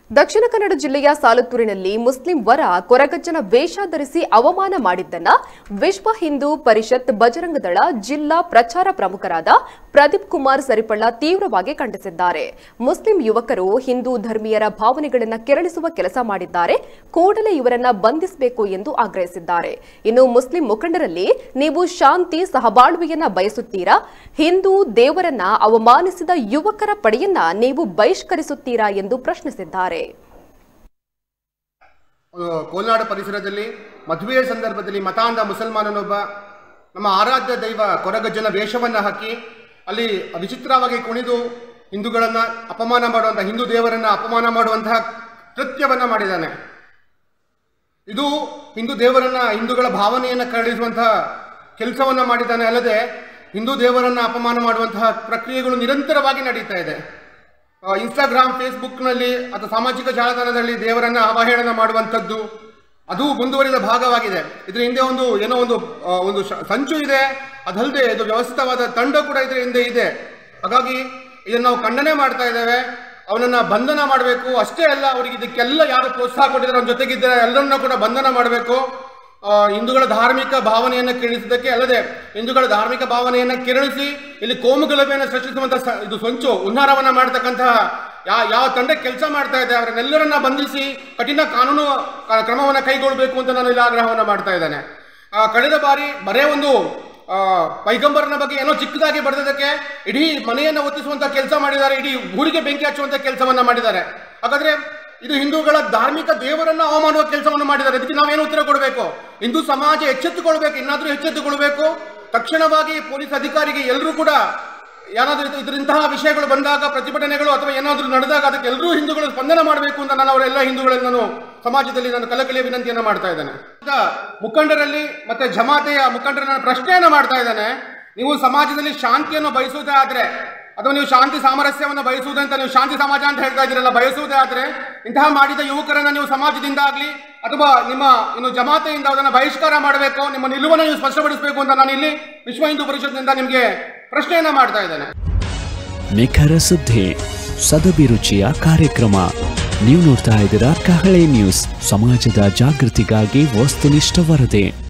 ದಕ್ಷಿಣ ಕನ್ನಡ ಜಿಲ್ಲೆಯ ಸಾಲತ್ತೂರಿನಲ್ಲಿ ಮುಸ್ಲಿಂ ವರ ಕೊರಗಜ್ಜನ ವೇಷ ಧರಿಸಿ ಅವಮಾನ ಮಾಡಿದ್ದನ್ನ ವಿಶ್ವ ಹಿಂದೂ ಪರಿಷತ್ ಬಜರಂಗ ದಳ ಜಿಲ್ಲಾ ಪ್ರಚಾರ ಪ್ರಮುಖರಾದ ಪ್ರದೀಪ್ ಕುಮಾರ್ ಸರಿಪಳ್ಳ ತೀವ್ರವಾಗಿ ಖಂಡಿಸಿದ್ದಾರೆ ಮುಸ್ಲಿಂ ಯುವಕರು ಹಿಂದೂ ಧರ್ಮೀಯರ ಭಾವನೆಗಳನ್ನು ಕೆರಳಿಸುವ ಕೆಲಸ ಮಾಡಿದ್ದಾರೆ ಕೂಡಲೇ ಇವರನ್ನ ಬಂಧಿಸಬೇಕು ಎಂದು ಆಗ್ರಹಿಸಿದ್ದಾರೆ ಇನ್ನು ಮುಸ್ಲಿಂ ಮುಖಂಡರಲ್ಲಿ ನೀವು ಶಾಂತಿ ಸಹಬಾಳ್ವೆಯನ್ನ ಬಯಸುತ್ತೀರಾ ಹಿಂದೂ ದೇವರನ್ನ ಅವಮಾನಿಸಿದ ಯುವಕರ ಪಡೆಯನ್ನ ನೀವು ಬಹಿಷ್ಕರಿಸುತ್ತೀರಾ ಎಂದು ಪ್ರಶ್ನಿಸಿದ್ದಾರೆ ಅಹ್, ಕೋಲ್ನಾಡು ಪರಿಸರದಲ್ಲಿ ಮದುವೆಯ ಸಂದರ್ಭದಲ್ಲಿ ಮತಾಂಧ ಮುಸಲ್ಮಾನನೊಬ್ಬ ನಮ್ಮ ಆರಾಧ್ಯ ದೈವ ಕೊರಗಜ್ಜನ ವೇಷವನ್ನು ಹಾಕಿ ಅಲ್ಲಿ ವಿಚಿತ್ರವಾಗಿ ಕುಣಿದು ಹಿಂದೂಗಳನ್ನು ಅಪಮಾನ ಮಾಡುವಂತಹ ಹಿಂದೂ ದೇವರನ್ನು ಅಪಮಾನ ಮಾಡುವಂತಹ ಕೃತ್ಯವನ್ನು ಮಾಡಿದ್ದಾನೆ ಇದು ಹಿಂದೂ ದೇವರನ್ನ ಹಿಂದೂಗಳ ಭಾವನೆಯನ್ನು ಕರಳಿಸುವಂತಹ ಕೆಲಸವನ್ನ ಮಾಡಿದ್ದಾನೆ ಅಲ್ಲದೆ ಹಿಂದೂ ದೇವರನ್ನ ಅಪಮಾನ ಮಾಡುವಂತಹ ಪ್ರಕ್ರಿಯೆಗಳು ನಿರಂತರವಾಗಿ ನಡೀತಾ ಇದೆ ಆ, ಇನ್ಸ್ಟಾಗ್ರಾಮ್ ಫೇಸ್ಬುಕ್ನಲ್ಲಿ ಅಥವಾ ಸಾಮಾಜಿಕ ಜಾಲತಾಣದಲ್ಲಿ ದೇವರನ್ನ ಅವಹೇಳನ ಮಾಡುವಂಥದ್ದು ಅದು ಮುಂದುವರಿದ ಭಾಗವಾಗಿದೆ ಇದರ ಹಿಂದೆ ಒಂದು ಏನೋ ಒಂದು ಆ, ಒಂದು ಶ- ಸಂಚು ಇದೆ ಅದಲ್ಲದೆ ಇದು ವ್ಯವಸ್ಥಿತವಾದ ತಂಡ ಕೂಡ ಇದರ ಹಿಂದೆ ಇದೆ ಹಾಗಾಗಿ ಇದನ್ನು ನಾವು ಖಂಡನೆ ಮಾಡ್ತಾ ಇದ್ದೇವೆ ಅವನನ್ನ ಬಂಧನ ಮಾಡಬೇಕು ಅಷ್ಟೇ ಅಲ್ಲ ಅವರಿಗೆ ಇದಕ್ಕೆಲ್ಲ ಯಾರು ಪ್ರೋತ್ಸಾಹ ಕೊಟ್ಟಿದ್ದಾರೆ ಅವನ ಜೊತೆಗಿದ್ದಾರೆ ಎಲ್ಲರನ್ನ ಕೂಡ ಬಂಧನ ಮಾಡಬೇಕು ಆ, ಹಿಂದೂಗಳ ಧಾರ್ಮಿಕ ಭಾವನೆಯನ್ನು ಕೆರಳಿಸಿದ್ದಕ್ಕೆ ಅಲ್ಲದೆ ಹಿಂದೂಗಳ ಧಾರ್ಮಿಕ ಭಾವನೆಯನ್ನು ಕೆರಳಿಸಿ ಇಲ್ಲಿ ಕೋಮುಗಲಭೆಯನ್ನು ಸೃಷ್ಟಿಸುವಂತಹ ಸ- ಇದು ಸಂಚು ಉನ್ನಾರವನ್ನ ಮಾಡತಕ್ಕಂತಹ ಯಾ ಯಾವ ತಂಡ ಕೆಲಸ ಮಾಡ್ತಾ ಇದೆ ಅವರನ್ನೆಲ್ಲರನ್ನ ಬಂಧಿಸಿ ಕಠಿಣ ಕಾನೂನು ಕ- ಕ್ರಮವನ್ನು ಕೈಗೊಳ್ಳಬೇಕು ಅಂತ ನಾನು ಇಲ್ಲಿ ಆಗ್ರಹವನ್ನು ಮಾಡ್ತಾ ಇದ್ದೇನೆ ಆ, ಕಳೆದ ಬಾರಿ ಬರೇ ಒಂದು ಆ, ಪೈಗಂಬರನ ಬಗ್ಗೆ ಏನೋ ಚಿಕ್ಕದಾಗಿ ಬರೆದದಕ್ಕೆ ಇಡೀ ಮನೆಯನ್ನು ಒತ್ತಿಸುವಂತ ಕೆಲಸ ಮಾಡಿದ್ದಾರೆ ಇಡೀ ಊರಿಗೆ ಬೆಂಕಿ ಹಚ್ಚುವಂತ ಕೆಲಸವನ್ನ ಮಾಡಿದ್ದಾರೆ ಹಾಗಾದ್ರೆ ಇದು ಹಿಂದೂಗಳ ಧಾರ್ಮಿಕ ದೇವರನ್ನ ಅವಮಾನುವ ಕೆಲಸವನ್ನು ಮಾಡಿದ್ದಾರೆ ಇದಕ್ಕೆ ನಾವೇನು ಉತ್ತರ ಕೊಡಬೇಕು ಹಿಂದೂ ಸಮಾಜ ಎಚ್ಚೆತ್ತುಕೊಳ್ಬೇಕು ಇನ್ನಾದ್ರೂ ಎಚ್ಚೆತ್ತುಕೊಳ್ಬೇಕು ತಕ್ಷಣವಾಗಿ ಪೊಲೀಸ್ ಅಧಿಕಾರಿಗೆ ಎಲ್ಲರೂ ಕೂಡ ಏನಾದ್ರೂ ಇದು- ಇದರಿಂತಹ ವಿಷಯಗಳು ಬಂದಾಗ ಪ್ರತಿಭಟನೆಗಳು ಅಥವಾ ಏನಾದ್ರೂ ನಡೆದಾಗ ಅದಕ್ಕೆ ಎಲ್ಲರೂ ಹಿಂದೂಗಳು ಸ್ಪಂದನ ಮಾಡಬೇಕು ಅಂತ ನಾನು ಅವರೆಲ್ಲ ಹಿಂದೂಗಳಲ್ಲಿ ನಾನು ಸಮಾಜದಲ್ಲಿ ನಾನು ಕಲಕಲಿಯ ವಿನಂತಿಯನ್ನ ಮಾಡ್ತಾ ಇದ್ದೇನೆ ಈಗ ಮುಖಂಡರಲ್ಲಿ ಮತ್ತೆ ಜಮಾತೆಯ ಮುಖಂಡರ ನಾನು ಪ್ರಶ್ನೆಯನ್ನ ಮಾಡ್ತಾ ಇದ್ದೇನೆ ನೀವು ಸಮಾಜದಲ್ಲಿ ಶಾಂತಿಯನ್ನು ಬಯಸುವುದೇ ಆದ್ರೆ ಅಥವಾ ನೀವು ಶಾಂತಿ ಸಾಮರಸ್ಯವನ್ನು ಬಯಸುವುದೇ ಅಂತ ನೀವು ಶಾಂತಿ ಸಮಾಜ ಅಂತ ಹೇಳ್ತಾ ಇದ್ದೀರಲ್ಲ ಬಯಸುವುದೇ ಆದ್ರೆ ಇಂತಹ ಮಾಡಿದ ಯುವಕರನ್ನ ನೀವು ಸಮಾಜದಿಂದ ಆಗ್ಲಿ ಅಥವಾ ನಿಮ್ಮ ಇನ್ನು ಜಮಾತೆಯಿಂದ ಅದನ್ನು ಬಹಿಷ್ಕಾರ ಮಾಡಬೇಕು ನಿಮ್ಮ ನಿಲುವನ್ನು ನೀವು ಸ್ಪಷ್ಟಪಡಿಸಬೇಕು ಅಂತ ನಾನು ಇಲ್ಲಿ ವಿಶ್ವ ಹಿಂದೂ ಪರಿಷತ್ನಿಂದ ನಿಮಗೆ ಪ್ರಶ್ನೆಯನ್ನ ಮಾಡ್ತಾ ಇದ್ದೇನೆ ನಿಖರ ಸುದ್ದಿ ಸದಭಿರುಚಿಯ ಕಾರ್ಯಕ್ರಮ ನೀವು ನೋಡ್ತಾ ಇದ್ದೀರಾ ಕಹಳೆ ನ್ಯೂಸ್ ಸಮಾಜದ ಜಾಗೃತಿಗಾಗಿ ವಸ್ತುನಿಷ್ಠ ವರದಿ